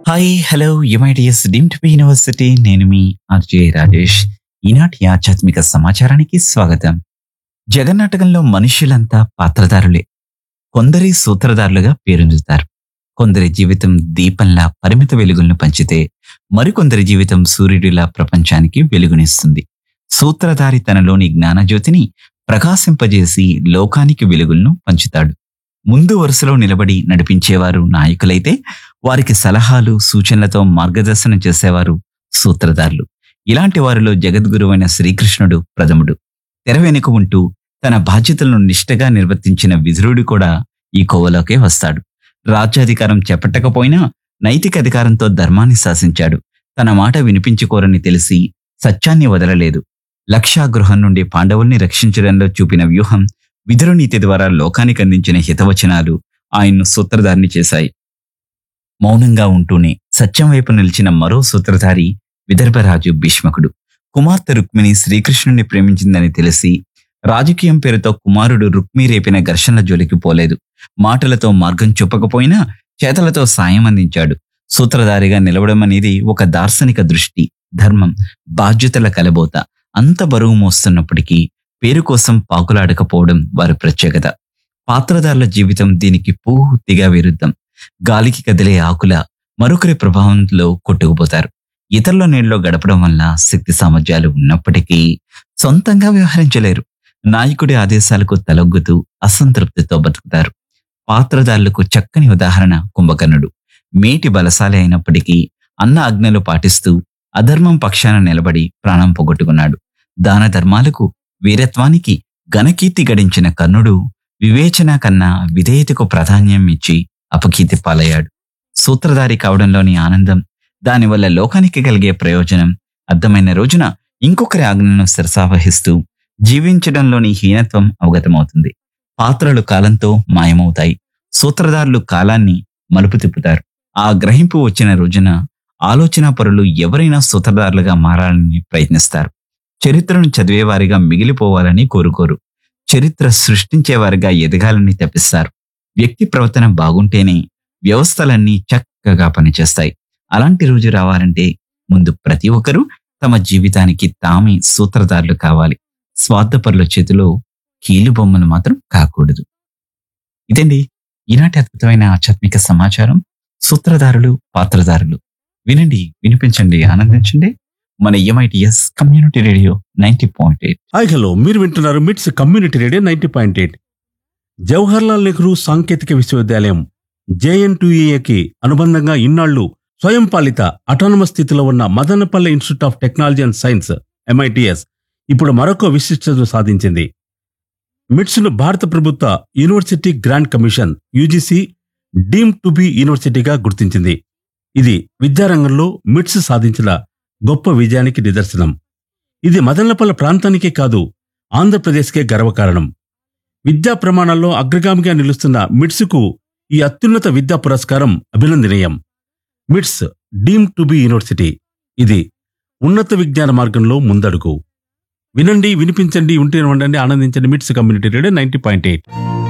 hi hello యుమైటిఎస్ deemed be university నేను మీ ఆర్జే రాజేష్ ఈనాటి ఆధ్యాత్మిక సమాచారానికి స్వాగతం జగన్నాటకంలో మనుష్యులంతా పాత్రధారులే కొందరి సూత్రధారులుగా పేరొందుతారు కొందరి జీవితం దీపంలా పరిమిత వెలుగులను పంచితే మరికొందరి జీవితం సూర్యుడిలా ప్రపంచానికి వెలుగునిస్తుంది సూత్రధారి తనలోని జ్ఞానజ్యోతిని ప్రకాశింపజేసి లోకానికి వెలుగులను పంచుతాడు ముందు వరుసలో నిలబడి నడిపించేవారు నాయకులైతే వారికి సలహాలు సూచనలతో మార్గదర్శనం చేసేవారు సూత్రధారులు ఇలాంటి వారిలో జగద్గురువైన శ్రీకృష్ణుడు ప్రథముడు తెర వెనుక ఉంటూ తన బాధ్యతలను నిష్ఠగా నిర్వర్తించిన విదురుడు కూడా ఈ కోవలోకే వస్తాడు రాజ్యాధికారం చేపట్టకపోయినా నైతిక అధికారంతో ధర్మాన్ని శాసించాడు తన మాట వినిపించుకోరని తెలిసి సత్యాన్ని వదలలేదు లక్షాగృహం నుండి పాండవుల్ని రక్షించడంలో చూపిన వ్యూహం విదురునీతి ద్వారా లోకానికి అందించిన హితవచనాలు ఆయన్ను సూత్రధారిని చేశాయి మౌనంగా ఉంటూనే సత్యం వైపు నిలిచిన మరో సూత్రధారి విదర్భరాజు భీష్మకుడు కుమార్తె రుక్మిణి శ్రీకృష్ణుని ప్రేమించిందని తెలిసి రాజకీయం పేరుతో కుమారుడు రుక్మి రేపిన ఘర్షణల జోలికి పోలేదు మాటలతో మార్గం చూపకపోయినా చేతలతో సాయం అందించాడు సూత్రధారిగా నిలవడం అనేది ఒక దార్శనిక దృష్టి ధర్మం బాధ్యతల కలబోత అంత బరువు మోస్తున్నప్పటికీ పేరు కోసం పాకులాడకపోవడం వారి ప్రత్యేకత పాత్రధారుల జీవితం దీనికి పూర్తిగా విరుద్ధం గాలికి కదిలే ఆకుల మరొకరి ప్రభావంలో కొట్టుకుపోతారు ఇతరుల నీళ్ళలో గడపడం వల్ల శక్తి సామర్థ్యాలు ఉన్నప్పటికీ సొంతంగా వ్యవహరించలేరు నాయకుడి ఆదేశాలకు తలొగ్గుతూ అసంతృప్తితో బతుకుతారు పాత్రధారులకు చక్కని ఉదాహరణ కుంభకర్ణుడు మేటి బలశాలి అయినప్పటికీ అన్న ఆజ్ఞలు పాటిస్తూ అధర్మం పక్షాన నిలబడి ప్రాణం పోగొట్టుకున్నాడు దాన ధర్మాలకు వీరత్వానికి ఘనకీర్తి గడించిన కర్ణుడు వివేచన కన్నా విధేయతకు ప్రాధాన్యం ఇచ్చి అపకీర్తి పాలయ్యాడు సూత్రధారి కావడంలోని ఆనందం దానివల్ల లోకానికి కలిగే ప్రయోజనం అర్థమైన రోజున ఇంకొకరి ఆజ్ఞలను శిరసావహిస్తూ జీవించడంలోని హీనత్వం అవగతమవుతుంది పాత్రలు కాలంతో మాయమవుతాయి సూత్రధారులు కాలాన్ని మలుపు తిప్పుతారు ఆ గ్రహింపు వచ్చిన రోజున ఆలోచన పరులు ఎవరైనా సూత్రధారులుగా మారాలని ప్రయత్నిస్తారు చరిత్రను చదివేవారిగా మిగిలిపోవాలని కోరుకోరు చరిత్ర సృష్టించేవారిగా ఎదగాలని తప్పిస్తారు వ్యక్తి ప్రవర్తన బాగుంటేనే వ్యవస్థలన్నీ చక్కగా పనిచేస్తాయి అలాంటి రోజు రావాలంటే ముందు ప్రతి ఒక్కరూ తమ జీవితానికి తామే సూత్రధారులు కావాలి స్వార్థపరుల చేతిలో కీలు బొమ్మలు మాత్రం కాకూడదు ఇదండి ఈనాటి అద్భుతమైన ఆధ్యాత్మిక సమాచారం సూత్రధారులు పాత్రధారులు వినండి వినిపించండి ఆనందించండి మన MITS community radio ninety point eight hi hello మీరు వింటున్నారు MITS community radio ninety point eight Jawaharlal Nehru సాంకేతిక విశ్వవిద్యాలయం జేఎన్టీఏకి అనుబంధంగా ఇన్నాళ్లు స్వయం పాలిత అటానమస్ స్థితిలో ఉన్న Madanapalle institute of technology and science MITS ఇప్పుడు మరొక విశిష్టతను సాధించింది మిట్స్ను భారత ప్రభుత్వ university grant commission UGC deemed to be యూనివర్సిటీగా గుర్తించింది ఇది విద్యారంగంలో మిట్స్ సాధించిన గొప్ప విజయానికి నిదర్శనం ఇది మదనపల్లె ప్రాంతానికే కాదు ఆంధ్రప్రదేశ్కే గర్వకారణం విద్యా ప్రమాణాల్లో అగ్రగామిగా నిలుస్తున్న మిట్స్కు ఈ అత్యున్నత విద్యా పురస్కారం అభినందనీయం మిట్స్ డీమ్ టు బి యూనివర్సిటీ ఇది ఉన్నత విజ్ఞాన మార్గంలో ముందడుగు వినండి వినిపించండి ఉంటే ఉండండి ఆనందించండి MITS community radio ninety point eight